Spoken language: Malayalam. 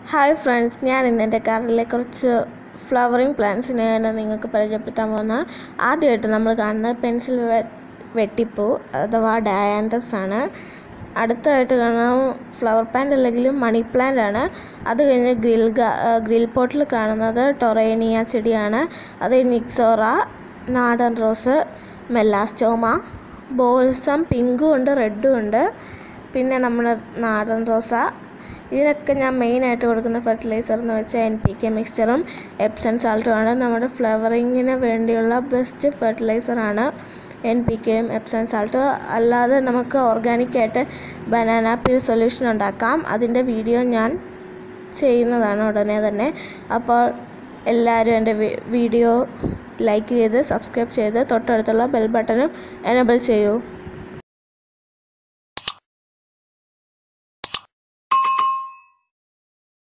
ഹായ് ഫ്രണ്ട്സ് ഞാൻ ഇന്ന് എൻ്റെ കാറിലെ കുറച്ച് ഫ്ലവറിങ് പ്ലാന്റ്സിനെയാണ് നിങ്ങൾക്ക് പരിചയപ്പെടുത്താൻ പോകുന്നത് ആദ്യമായിട്ട് നമ്മൾ കാണുന്നത് പെൻസിൽ വെട്ടിപ്പൂ അഥവാ ഡയാൻഡസ് ആണ് അടുത്തതായിട്ട് കാണാം ഫ്ലവർ പ്ലാന്റ് അല്ലെങ്കിലും മണി പ്ലാന്റ് ആണ് അത് കഴിഞ്ഞ് ഗ്രിൽ ഗ്രിൽ പോട്ടിൽ കാണുന്നത് ടൊറേനിയ ചെടിയാണ് അത് നിക്സോറ നാടൻ റോസ് മെല്ലാസ്റ്റോമ ബോൾസം പിങ്കും ഉണ്ട് റെഡും ഉണ്ട് പിന്നെ നമ്മുടെ നാടൻ റോസ ഇതിനൊക്കെ ഞാൻ മെയിനായിട്ട് കൊടുക്കുന്ന ഫെർട്ടിലൈസർ എന്ന് വെച്ചാൽ എൻ പി കെ മിക്സ്ചറും എപ്സൺ സാൾട്ടും ആണ് നമ്മുടെ ഫ്ലവറിങ്ങിന് വേണ്ടിയുള്ള ബെസ്റ്റ് ഫെർട്ടിലൈസറാണ് എൻ പി കെയും എപ്സൺ സാൾട്ടും അല്ലാതെ നമുക്ക് ഓർഗാനിക്കായിട്ട് ബനാന പീൽ സൊല്യൂഷൻ ഉണ്ടാക്കാം അതിൻ്റെ വീഡിയോ ഞാൻ ചെയ്യുന്നതാണ് ഉടനെ തന്നെ അപ്പോൾ എല്ലാവരും എൻ്റെ വീഡിയോ ലൈക്ക് ചെയ്ത് സബ്സ്ക്രൈബ് ചെയ്ത് തൊട്ടടുത്തുള്ള ബെൽ ബട്ടണും എനബിൾ ചെയ്യൂ